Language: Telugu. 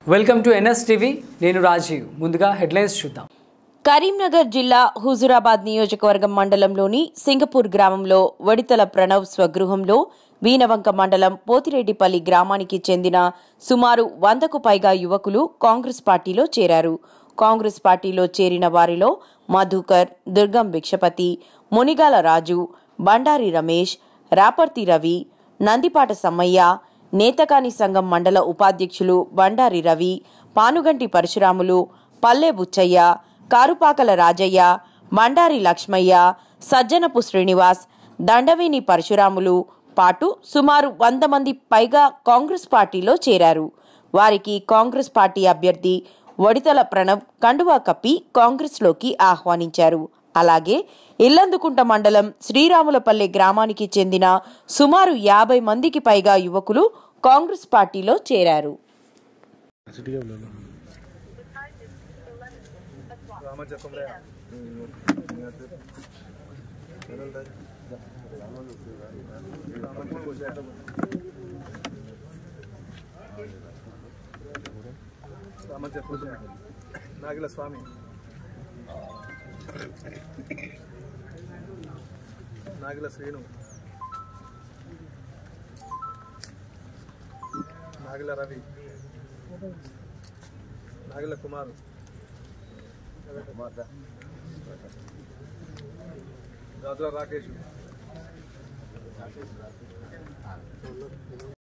వెల్కమ్ టు ఎన్ఎస్ టీవీ నేను రాజీవ్ ముందుగా హెడ్లైన్స్ చూద్దాం కరీంనగర్ జిల్లా హుజురాబాద్ నియోజకవర్గం మండలంలోని సింగపూర్ గ్రామంలో వడితల ప్రణవ్ స్వగృహంలో వీనవంక మండలం పోతిరెడ్డిపల్లి గ్రామానికి చెందిన సుమారు వందకు పైగా యువకులు కాంగ్రెస్ పార్టీలో చేరారు కాంగ్రెస్ పార్టీలో చేరిన వారిలో మధుకర్ దుర్గం భిక్షపతి మునిగాల రాజు బండారి రమేష్ రాపర్తి రవి నందిపాట సమ్మయ్య నేతకాని సంఘం మండల ఉపాధ్యక్షులు బండారి రవి పానుగంటి పరశురాములు పల్లె బుచ్చయ్య కారుపాకల రాజయ్య మండారి లక్ష్మయ్య సజ్జనపు శ్రీనివాస్ దండవేని పరశురాములు పాటు సుమారు వంద మంది పైగా కాంగ్రెస్ పార్టీలో చేరారు వారికి కాంగ్రెస్ పార్టీ అభ్యర్థి వడితల ప్రణబ్ కండువా కప్పి కాంగ్రెస్లోకి ఆహ్వానించారు అలాగే ఇల్లందుకుంట మండలం శ్రీరాములపల్లె గ్రామానికి చెందిన సుమారు యాభై మందికి పైగా యువకులు కాంగ్రెస్ పార్టీలో చేరారు రామచ పూజ నాగిల స్వామి నాగిల శ్రీను నాగిల రవి నాగిల కుమార్ గాజుల రాకేష్